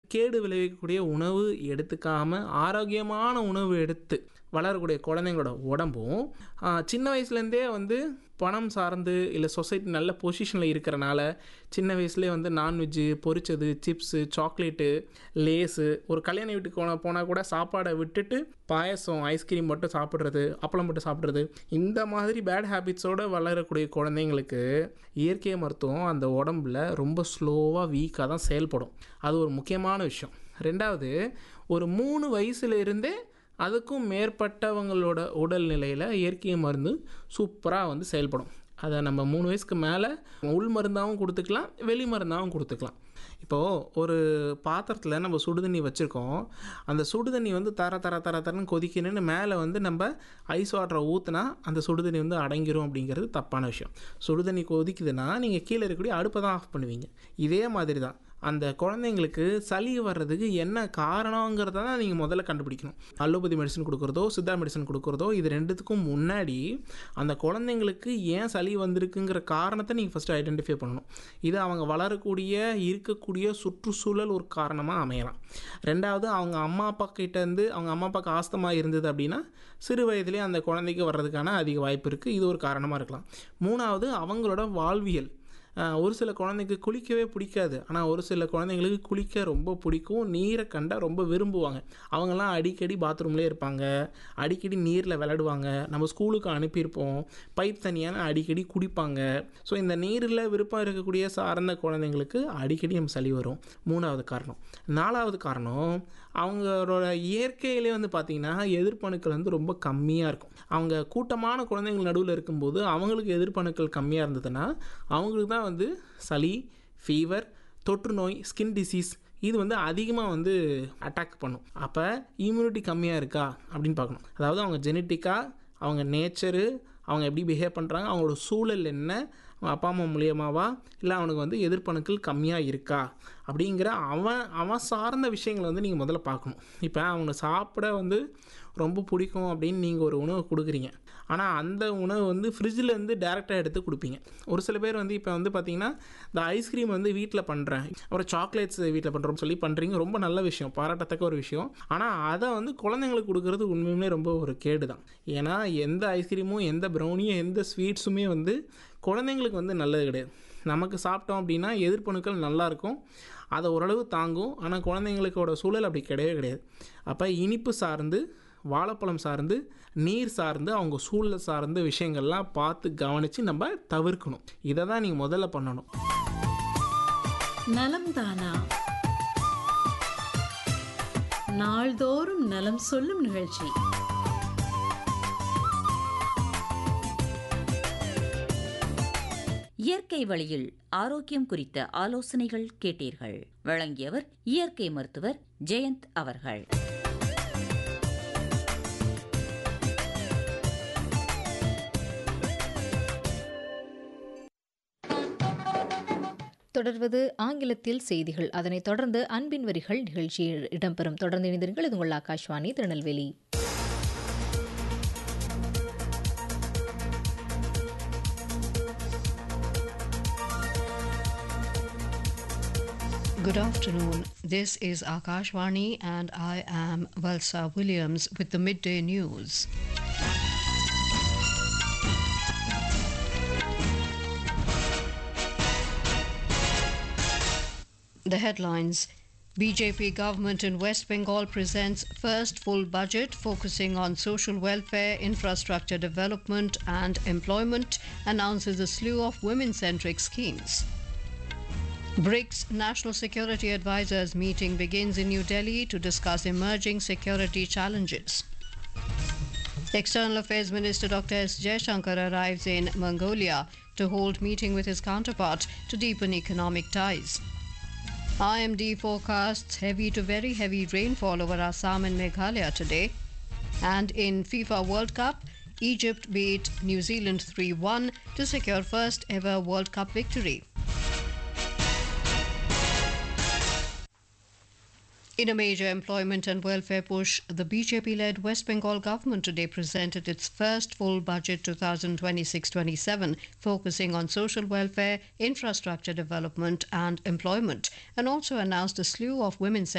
கேடு விளைவிக்கக்கூடிய உணவு எடுத்துக்காமல் ஆரோக்கியமான உணவு எடுத்து வளரக்கூடிய குழந்தைங்களோட உடம்பும் ஆ, சின்ன வயசுலேருந்தே வந்து பணம் சார்ந்து இல்லை சொசைட்டி நல்ல பொசிஷனில் இருக்கிறனால சின்ன வயசுலேயே வந்து நான்வெஜ்ஜு பொரிச்சது சிப்ஸு சாக்லேட்டு லேஸு ஒரு கல்யாண வீட்டுக்கு போன போனால் கூட சாப்பாடை விட்டுட்டு பாயசம் ஐஸ்கிரீம் மட்டும் சாப்பிட்றது அப்பளம் மட்டும் சாப்பிட்றது இந்த மாதிரி பேட் ஹேபிட்ஸோடு வளரக்கூடிய குழந்தைங்களுக்கு இயற்கை மருத்துவம் அந்த உடம்புல ரொம்ப ஸ்லோவாக வீக்காக தான் செயல்படும் அது ஒரு முக்கியமான விஷயம் ரெண்டாவது ஒரு மூணு வயசுல இருந்தே அதுக்கும் மேற்பட்டவங்களோட உடல்நிலையில் இயற்கை மருந்து சூப்பராக வந்து செயல்படும் அதை நம்ம மூணு வயசுக்கு மேலே உள் மருந்தாகவும் கொடுத்துக்கலாம் வெளி மருந்தாகவும் கொடுத்துக்கலாம் இப்போது ஒரு பாத்திரத்தில் நம்ம சுடுதண்ணி வச்சுருக்கோம் அந்த சுடுதண்ணி வந்து தர தர தர தரன்னு கொதிக்கணும்னு மேலே வந்து நம்ம ஐஸ் வாட்டரை ஊற்றினா அந்த சுடுதண்ணி வந்து அடங்கிரும் அப்படிங்கிறது தப்பான விஷயம் சுடுதண்ணி கொதிக்குதுன்னா நீங்கள் கீழே இருக்கக்கூடிய அடுப்பை தான் ஆஃப் பண்ணுவீங்க இதே மாதிரி தான் அந்த குழந்தைங்களுக்கு சளி வர்றதுக்கு என்ன காரணங்கிறத தான் நீங்கள் முதல்ல கண்டுபிடிக்கணும் அலோபதி மெடிசன் கொடுக்குறதோ சித்தா மெடிசன் கொடுக்குறதோ இது ரெண்டுத்துக்கும் முன்னாடி அந்த குழந்தைங்களுக்கு ஏன் சளி வந்திருக்குங்கிற காரணத்தை நீங்கள் ஃபஸ்ட்டு ஐடென்டிஃபை பண்ணணும் இது அவங்க வளரக்கூடிய இருக்கக்கூடிய சுற்றுச்சூழல் ஒரு காரணமாக அமையலாம் ரெண்டாவது அவங்க அம்மா அப்பா கிட்டேருந்து அவங்க அம்மா அப்பாவுக்கு ஆஸ்தமா இருந்தது அப்படின்னா சிறு வயதிலே அந்த குழந்தைக்கு வர்றதுக்கான அதிக வாய்ப்பு இருக்குது இது ஒரு காரணமாக இருக்கலாம் மூணாவது அவங்களோட வாழ்வியல் ஆஹ் ஒரு சில குழந்தைக்கு குளிக்கவே பிடிக்காது ஆனால் ஒரு சில குழந்தைங்களுக்கு குளிக்க ரொம்ப பிடிக்கும் நீரை கண்டா ரொம்ப விரும்புவாங்க அவங்கெல்லாம் அடிக்கடி பாத்ரூம்லேயே இருப்பாங்க அடிக்கடி நீரில் விளையாடுவாங்க நம்ம ஸ்கூலுக்கு அனுப்பியிருப்போம் பைப் தனியான அடிக்கடி குடிப்பாங்க ஸோ இந்த நீரில் விருப்பம் இருக்கக்கூடிய சார்ந்த குழந்தைங்களுக்கு அடிக்கடி நம்ம சளி வரும் மூணாவது காரணம் நாலாவது காரணம் அவங்களோட இயற்கையிலே வந்து பார்த்திங்கன்னா எதிர்ப்பணுக்கள் வந்து ரொம்ப கம்மியாக இருக்கும் அவங்க கூட்டமான குழந்தைங்கள் நடுவில் இருக்கும்போது அவங்களுக்கு எதிர்ப்பணுக்கள் கம்மியாக இருந்ததுன்னா அவங்களுக்கு தான் வந்து சளி ஃபீவர் தொற்று நோய் ஸ்கின் டிசீஸ் இது வந்து அதிகமாக வந்து அட்டாக் பண்ணும் அப்போ இம்யூனிட்டி கம்மியாக இருக்கா அப்படின்னு பார்க்கணும் அதாவது அவங்க ஜெனட்டிக்காக அவங்க நேச்சரு அவங்க எப்படி பிஹேவ் பண்ணுறாங்க அவங்களோட சூழல் என்ன அவங்க அப்பா அம்மா மூலியமாவா இல்லை அவனுக்கு வந்து எதிர்ப்பணுக்கள் கம்மியாக இருக்கா அப்படிங்கிற அவன் அவன் சார்ந்த விஷயங்களை வந்து நீங்கள் முதல்ல பார்க்கணும் இப்போ அவங்க சாப்பிட வந்து ரொம்ப பிடிக்கும் அப்படின்னு நீங்கள் ஒரு உணவு கொடுக்குறீங்க ஆனால் அந்த உணவு வந்து ஃப்ரிட்ஜில் இருந்து டேரெக்டாக எடுத்து கொடுப்பீங்க ஒரு சில பேர் வந்து இப்போ வந்து பார்த்தீங்கன்னா இந்த ஐஸ்கிரீம் வந்து வீட்டில் பண்ணுறேன் அப்புறம் சாக்லேட்ஸ் வீட்டில் பண்ணுறோம்னு சொல்லி பண்ணுறீங்க ரொம்ப நல்ல விஷயம் பாராட்டத்தக்க ஒரு விஷயம் ஆனால் அதை வந்து குழந்தைங்களுக்கு கொடுக்கறது உண்மையுமே ரொம்ப ஒரு கேடு தான் ஏன்னா எந்த ஐஸ்கிரீமும் எந்த ப்ரௌனியும் எந்த ஸ்வீட்ஸுமே வந்து குழந்தைங்களுக்கு வந்து நல்லது கிடையாது நமக்கு சாப்பிட்டோம் அப்படின்னா எதிர்ப்பணுக்கள் நல்லாயிருக்கும் அதை ஓரளவு தாங்கும் ஆனால் குழந்தைங்களுக்கோட சூழல் அப்படி கிடையவே கிடையாது அப்போ இனிப்பு சார்ந்து வாழைப்பழம் சார்ந்து நீர் சார்ந்து அவங்க சூழல் சார்ந்த விஷயங்கள்லாம் பார்த்து கவனித்து நம்ம தவிர்க்கணும் இதை தான் நீங்கள் முதல்ல பண்ணணும் நலம் தானா நாள்தோறும் நலம் சொல்லும் நிகழ்ச்சி இயற்கை வழியில் ஆரோக்கியம் குறித்த ஆலோசனைகள் கேட்டீர்கள் வழங்கியவர் இயற்கை மருத்துவர் ஜெயந்த் அவர்கள் தொடர்வது ஆங்கிலத்தில் செய்திகள் அதனைத் தொடர்ந்து அன்பின் வரிகள் நிகழ்ச்சியில் இடம்பெறும் தொடர்ந்து இணைந்திருங்கள் இது உங்கள் Akashvani Tirunelveli Good afternoon. This is Akashvani, and I am Valsa Williams with the midday news. The headlines BJP government in West Bengal presents first full budget focusing on social welfare, infrastructure development, and employment, announces a slew of women centric schemes. BRICS National Security Advisors meeting begins in New Delhi to discuss emerging security challenges. External Affairs Minister Dr. S. Jaishankar arrives in Mongolia to hold meeting with his counterpart to deepen economic ties. IMD forecasts heavy to very heavy rainfall over Assam and Meghalaya today. And in FIFA World Cup, Egypt beat New Zealand 3 1 to secure first ever World Cup victory. In a major employment and welfare push, the BJP led West Bengal government today presented its first full budget 2026 27, focusing on social welfare, infrastructure development, and employment, and also announced a slew of women's